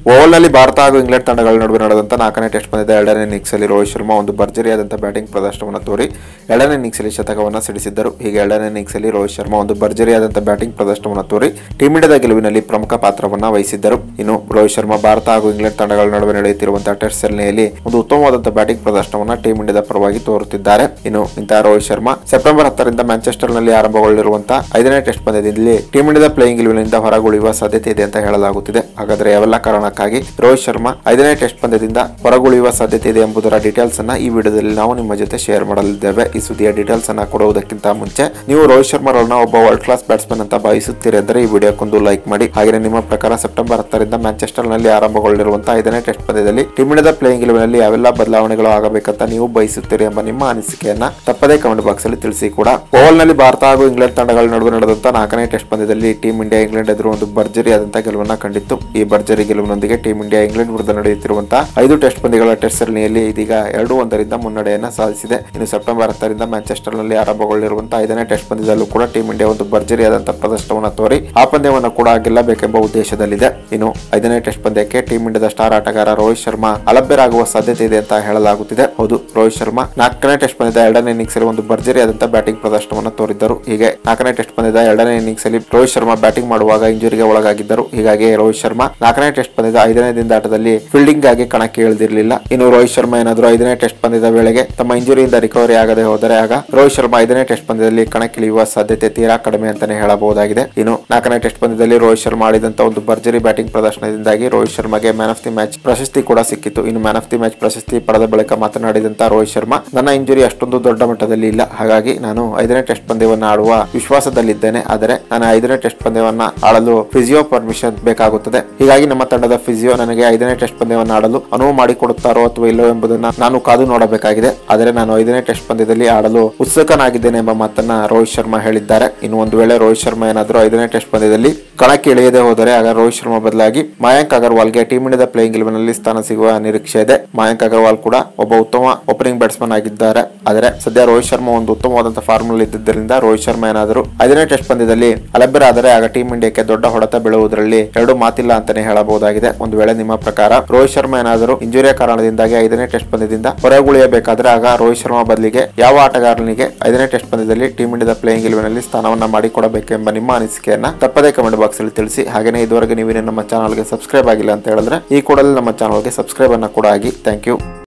ಓವಲ್ನಲ್ಲಿ ಭಾರತ ಹಾಗೂ ಇಂಗ್ಲೆಂಡ್ ತಂಡಗಳ ನಡುವೆ ನಡೆದಂತ ನಾಲ್ಕನೇ ಟೆಸ್ಟ್ ಪಂದ್ಯದ ಎರಡನೇ ಇನ್ನಿಂಗ್ಸ್ ಅಲ್ಲಿ ರೋಹಿತ್ ಶರ್ಮಾ ಒಂದು ಭರ್ಜರಿಯಾದಂಥ ಬ್ಯಾಟಿಂಗ್ ಪ್ರದರ್ಶನವನ್ನು ತೋರಿ ಎರಡನೇ ಇನ್ನಿಂಗ್ಸ್ ಅಲ್ಲಿ ಶತಕವನ್ನು ಸಿಡಿಸಿದ್ದರು ಹೀಗೆ ಎರಡನೇ ಇನ್ನಿಂಗ್ಸ್ ಅಲ್ಲಿ ರೋಹಿತ್ ಶರ್ಮಾ ಒಂದು ಭರ್ಜರಿಯಾದಂಥ ಬ್ಯಾಟಿಂಗ್ ಪ್ರದರ್ಶನವನ್ನು ತೋರಿ ಟೀಮ್ ಇಂಡಿಯಾದ ಗೆಲುವಿನಲ್ಲಿ ಪ್ರಮುಖ ಪಾತ್ರವನ್ನ ವಹಿಸಿದ್ದರು ಇನ್ನು ರೋಹಿತ್ ಶರ್ಮಾ ಭಾರತ ಹಾಗೂ ಇಂಗ್ಲೆಂಡ್ ತಂಡಗಳ ನಡುವೆ ನಡೆಯುತ್ತಿರುವಂತಹ ಟೆಸ್ಟ್ ಸರಣಿಯಲ್ಲಿ ಒಂದು ಉತ್ತಮವಾದಂತಹ ಬ್ಯಾಟಿಂಗ್ ಪ್ರದರ್ಶನವನ್ನ ಟೀಮ್ ಇಂಡಿಯಾದ ಪರವಾಗಿ ತೋರುತ್ತಿದ್ದಾರೆ ಇನ್ನು ಇಂತಹ ರೋಹಿತ್ ಶರ್ಮಾ ಸೆಪ್ಟೆಂಬರ್ ಹತ್ತರಿಂದ ಮ್ಯಾಂಚೆಸ್ಟರ್ ನಲ್ಲಿ ಆರಂಭಗೊಳ್ಳಿರುವಂತಹ ಐದನೇ ಟೆಸ್ಟ್ ಪಂದ್ಯದಲ್ಲಿ ಟೀಮ್ ಇಂಡಿಯಾದ ಪ್ಲೇಯಿಂಗ್ ಗೆಲುವಿನಿಂದ ಹೊರಗುಳಿಯುವ ಸಾಧ್ಯತೆ ಇದೆ ಅಂತ ಹೇಳಲಾಗುತ್ತಿದೆ ಹಾಗಾದ್ರೆ ಯಾವೆಲ್ಲ ಕಾರಣಕ್ಕಾಗಿ ರೋಹಿತ್ ಶರ್ಮಾ ಐದನೇ ಟೆಸ್ಟ್ ಪಂದ್ಯದಿಂದ ಹೊರಗುಳಿಯುವ ಸಾಧ್ಯತೆ ಇದೆ ಎಂಬುದರ ಡೀಟೇಲ್ಸ್ ಅನ್ನ ಈ ವಿಡಿಯೋದಲ್ಲಿ ನಾವು ನಿಮ್ಮ ಜೊತೆ ಶೇರ್ ಮಾಡಲಿದ್ದೇವೆ ಈ ಸುದ್ದಿಯ ಡೀಟೇಲ್ಸ್ ಅನ್ನ ಕೊಡುವುದಕ್ಕಿಂತ ಮುಂಚೆ ನೀವು ರೋಹಿತ್ ಶರ್ಮಾ ಅವರನ್ನ ಒಬ್ಬ ವರ್ಲ್ಡ್ ಕ್ಲಾಸ್ ಬ್ಯಾಟ್ಸ್ಮನ್ ಅಂತ ಭಾವಿಸುತ್ತೀರಿ ಅಂದರೆ ಈ ವಿಡಿಯೋಕ್ಕೊಂದು ಲೈಕ್ ಮಾಡಿ ಹಾಗೆ ನಿಮ್ಮ ಪ್ರಕಾರ ಸೆಪ್ಟೆಂಬರ್ ಹತ್ತರಿಂದ ಮ್ಯಾಂಚೆಸ್ಟರ್ ನಲ್ಲಿ ಆರಂಭಗೊಳ್ಳಿರುವಂತಹ ಐದನೇ ಟೆಸ್ಟ್ ಪಂದ್ಯದಲ್ಲಿ ಟೀಮ್ ಇಂಡಿಯಾದ ಪ್ಲೇಯಿಂಗ್ ಗೆಲುವಿನಲ್ಲಿ ಯಾವೆಲ್ಲ ಬದಲಾವಣೆಗಳು ಆಗಬೇಕಂತ ನೀವು ಬಯಸುತ್ತೀರಿ ಎಂಬ ನಿಮ್ಮ ಅನಿಸಿಕೆಯನ್ನ ತಪ್ಪದೇ ಕಮೆಂಟ್ ಬಾಕ್ಸ್ ಅಲ್ಲಿ ತಿಳಿಸಿ ಕೂಡ ಓವಲ್ ನಲ್ಲಿ ಭಾರತ ಹಾಗೂ ಇಂಗ್ಲೆಂಡ್ ತಂಡಗಳ ನಡುವೆ ನಡೆದಂತಹ ನಾಲ್ಕನೇ ಟೆಸ್ಟ್ ಪಂದ್ಯದಲ್ಲಿ ಟೀಮ್ ಇಂಡಿಯಾ ಇಂಗ್ಲೆಂಡ್ ಎದುರು ಒಂದು ಭರ್ಜರಿಯಾದಂತಹ ಗೆಲುವನ್ನ ಕಂಡಿತ್ತು ಈ ಭರ್ಜರಿ ಗೆಲುವಿನೊಂದಿಗೆ ಟೀಮ್ ಇಂಡಿಯಾ ಇಂಗ್ಲೆಂಡ್ ವಿರುದ್ಧ ನಡೆಯುತ್ತಿರುವಂತಹ ಐದು ಟೆಸ್ಟ್ ಪಂದ್ಯಗಳ ಟೆಸ್ಟ್ ಸರಣಿಯಲ್ಲಿ ಇದೀಗ ಎರಡು ಒಂದರಿಂದ ಮುನ್ನಡೆಯನ್ನ ಸಾಧಿಸಿದೆ ಇನ್ನು ಸೆಪ್ಟೆಂಬರ್ ಹತ್ತರಿಂದ ಮ್ಯಾಂಚೆಸ್ಟರ್ ನಲ್ಲಿ ಆರಂಭಗೊಳ್ಳಿರುವಂತಹ ಐದನೇ ಟೆಸ್ಟ್ ಪಂದ್ಯದಲ್ಲೂ ಕೂಡ ಟೀಮ್ ಇಂಡಿಯಾ ಒಂದು ಭರ್ಜರಿಯಾದಂತಹ ಪ್ರದರ್ಶನವನ್ನು ತೋರಿ ಆ ಪಂದ್ಯವನ್ನು ಕೂಡ ಗೆಲ್ಲಬೇಕೆಂಬ ಉದ್ದೇಶದಲ್ಲಿದೆ ಇನ್ನು ಐದನೇ ಟೆಸ್ಟ್ ಪಂದ್ಯಕ್ಕೆ ಟೀಮ್ ಇಂಡಿಯಾದ ಸ್ಟಾರ್ ಆಟಗಾರ ರೋಹಿತ್ ಶರ್ಮಾ ಅಲಭ್ಯರಾಗುವ ಸಾಧ್ಯತೆ ಇದೆ ಅಂತ ಹೇಳಲಾಗುತ್ತಿದೆ ಹೌದು ರೋಹಿತ್ ಶರ್ಮಾ ನಾಲ್ಕನೇ ಟೆಸ್ಟ್ ಪಂದ್ಯದ ಎರಡನೇ ಇನ್ನಿಂಗ್ಸ್ ಅಲ್ಲಿ ಒಂದು ಭರ್ಜರಿಯಾದಂತಹ ಬ್ಯಾಟಿಂಗ್ ಪ್ರದರ್ಶನವನ್ನು ತೋರಿದ್ದರು ಹೀಗೆ ನಾಲ್ಕನೇ ಟೆಸ್ಟ್ ಪಂದ್ಯದ ಎರಡನೇ ಇನ್ನಿಂಗ್ಸ್ ಅಲ್ಲಿ ರೋಹಿತ್ ಶರ್ಮಾ ಬ್ಯಾಟಿಂಗ್ ಮಾಡುವಾಗ ಇಂಜುರಿಗೆ ಒಳಗಾಗಿದ್ದರು ಹೀಗಾಗಿ ರೋಹಿತ್ ಶರ್ಮಾ ನಾಲ್ಕನೇ ಟೆಸ್ಟ್ ಪಂದ್ಯದ ಐದನೇ ದಿನದಾಟದಲ್ಲಿ ಫೀಲ್ಡಿಂಗ್ ಆಗಿ ಕಣಕ್ಕೆ ಇಳಿದಿರಲಿಲ್ಲ ಇನ್ನು ರೋಹಿತ್ ಶರ್ಮಾ ಏನಾದರೂ ಐದನೇ ಟೆಸ್ಟ್ ಪಂದ್ಯದ ವೇಳೆಗೆ ತಮ್ಮ ಇಂಜುರಿಯಿಂದ ರಿಕವರಿ ಆಗದೆ ಹೋದರೆ ಆಗ ರೋಹಿತ್ ಶರ್ಮಾ ಐದನೇ ಟೆಸ್ಟ್ ಪಂದ್ಯದಲ್ಲಿ ಕಣಕ್ಕಿಳಿಯುವ ಸಾಧ್ಯತೆ ತೀರಾ ಕಡಿಮೆ ಅಂತಾನೆ ಹೇಳಬಹುದಾಗಿದೆ ಇನ್ನು ನಾಲ್ಕನೇ ಟೆಸ್ಟ್ ಪಂದ್ಯದಲ್ಲಿ ರೋಹಿತ್ ಶರ್ಮಾ ಆಡಿದಂತ ಒಂದು ಭರ್ಜರಿ ಬ್ಯಾಟಿಂಗ್ ಪ್ರದರ್ಶನದಿಂದಾಗಿ ರೋಹಿತ್ ಶರ್ಮಾಗೆ ಮ್ಯಾನ್ ಆಫ್ ದಿ ಮ್ಯಾಚ್ ಪ್ರಶಸ್ತಿ ಕೂಡ ಸಿಕ್ಕಿತ್ತು ಇನ್ನು ಮ್ಯಾನ್ ಆಫ್ ದಿ ಮ್ಯಾಚ್ ಪ್ರಶಸ್ತಿ ಪಡೆದ ಬಳಿಕ ಮಾತನಾಡಿದಂತ ರೋಹಿತ್ ಶರ್ಮಾ ನನ್ನ ಇಂಜುರಿ ಅಷ್ಟೊಂದು ದೊಡ್ಡ ಮಟ್ಟದಲ್ಲಿ ಇಲ್ಲ ಹಾಗಾಗಿ ನಾನು ಐದನೇ ಟೆಸ್ಟ್ ಪಂದ್ಯವನ್ನ ಆಡುವ ವಿಶ್ವಾಸದಲ್ಲಿದ್ದೇನೆ ಆದರೆ ನಾನು ಐದನೇ ಟೆಸ್ಟ್ ಪಂದ್ಯವನ್ನ ಆಡಲು ಫಿಸಿಯೋ ಪರ್ಮಿಷನ್ ಬೇಕಾಗುತ್ತದೆ ಹೀಗಾಗಿ ನಮ್ಮ ತಂಡದ ಫಿಸಿಯೋ ನನಗೆ ಐದನೇ ಟೆಸ್ಟ್ ಪಂದ್ಯವನ್ನು ಆಡಲು ಅನುವು ಮಾಡಿಕೊಡುತ್ತಾರೋ ಅಥವಾ ಇಲ್ಲವೋ ಎಂಬುದನ್ನ ನಾನು ಕಾದು ನೋಡಬೇಕಾಗಿದೆ ಆದರೆ ನಾನು ಐದನೇ ಟೆಸ್ಟ್ ಪಂದ್ಯದಲ್ಲಿ ಆಡಲು ಉತ್ಸುಕನಾಗಿದ್ದೇನೆ ಎಂಬ ಮಾತನ್ನ ರೋಹಿತ್ ಶರ್ಮಾ ಹೇಳಿದ್ದಾರೆ ಇನ್ನು ಒಂದು ವೇಳೆ ರೋಹಿತ್ ಶರ್ಮಾ ಏನಾದರೂ ಐದನೇ ಟೆಸ್ಟ್ ಪಂದ್ಯದಲ್ಲಿ ಕಣಕ್ಕೆ ಇಳಿಯದೆ ಹೋದರೆ ಆಗ ರೋಹಿತ್ ಶರ್ಮಾ ಬದಲಾಗಿ ಮಯಾಂಕ್ ಅಗರ್ವಾಲ್ಗೆ ಟೀಮ್ ಇಂಡಿಯಾದ ಪ್ಲೇಯಿಂಗ್ ನಲ್ಲಿ ಸ್ಥಾನ ಸಿಗುವ ನಿರೀಕ್ಷೆ ಇದೆ ಮಯಾಂಕ್ ಅಗರ್ವಾಲ್ ಕೂಡ ಒಬ್ಬ ಉತ್ತಮ ಓಪನಿಂಗ್ ಬ್ಯಾಟ್ಸ್ಮನ್ ಆಗಿದ್ದಾರೆ ಆದರೆ ಸದ್ಯ ರೋಹಿತ್ ಶರ್ಮಾ ಒಂದು ಉತ್ತಮವಾದಂತಹ ಫಾರ್ಮ್ ನಲ್ಲಿ ಇದ್ದಿದ್ದರಿಂದ ರೋಹಿತ್ ಶರ್ಮಾ ಏನಾದರೂ ಐದನೇ ಟೆಸ್ಟ್ ಪಂದ್ಯದಲ್ಲಿ ಅಲಭ್ಯರಾದರೆ ಆಗ ಟೀಮ್ ಇಂಡಿಯಾಕ್ಕೆ ದೊಡ್ಡ ಹೊಡೆತ ಬೀಳುವುದರಲ್ಲಿ ಎರಡು ಮಾತಿಲ್ಲ ಅಂತಾನೆ ಹೇಳಬಹುದಾಗಿದೆ ಒಂದು ವೇಳೆ ನಿಮ್ಮ ಪ್ರಕಾರ ರೋಹಿತ್ ಶರ್ಮಾ ಏನಾದರೂ ಇಂಜುರಿಯ ಕಾರಣದಿಂದಾಗಿ ಐದನೇ ಟೆಸ್ಟ್ ಪಂದ್ಯದಿಂದ ಹೊರಗುಳಿಯಬೇಕಾದ್ರೆ ಆಗ ರೋಹಿತ್ ಶರ್ಮಾ ಬದಲಿಗೆ ಯಾವ ಆಟಗಾರನಿಗೆ ಐದನೇ ಟೆಸ್ಟ್ ಪಂದ್ಯದಲ್ಲಿ ಟೀಮ್ ಇಂಡಿಯಾದ ಪ್ಲೇಯಿಂಗ್ ಗೆಲುವಿನಲ್ಲಿ ಸ್ಥಾನವನ್ನ ಮಾಡಿಕೊಡಬೇಕೆಂಬ ನಿಮ್ಮ ಅನಿಸಿಕೆಯನ್ನ ತಪ್ಪದೇ ಕಮೆಂಟ್ ಬಾಕ್ಸ್ ಅಲ್ಲಿ ತಿಳಿಸಿ ಹಾಗೆಯೇ ಇದುವರೆಗೆ ನೀವೇನು ನಮ್ಮ ಚಾನಲ್ಗೆ ಸಬ್ಸ್ಕ್ರೈಬ್ ಆಗಿಲ್ಲ ಅಂತ ಹೇಳಿದ್ರೆ ಈ ಕೂಡಲೇ ನಮ್ಮ ಚಾನಲ್ಗೆ ಸಬ್ಸ್ಕ್ರೈಬ್ ಅನ್ನ ಕೂಡ ಆಗಿ ಥ್ಯಾಂಕ್ ಯು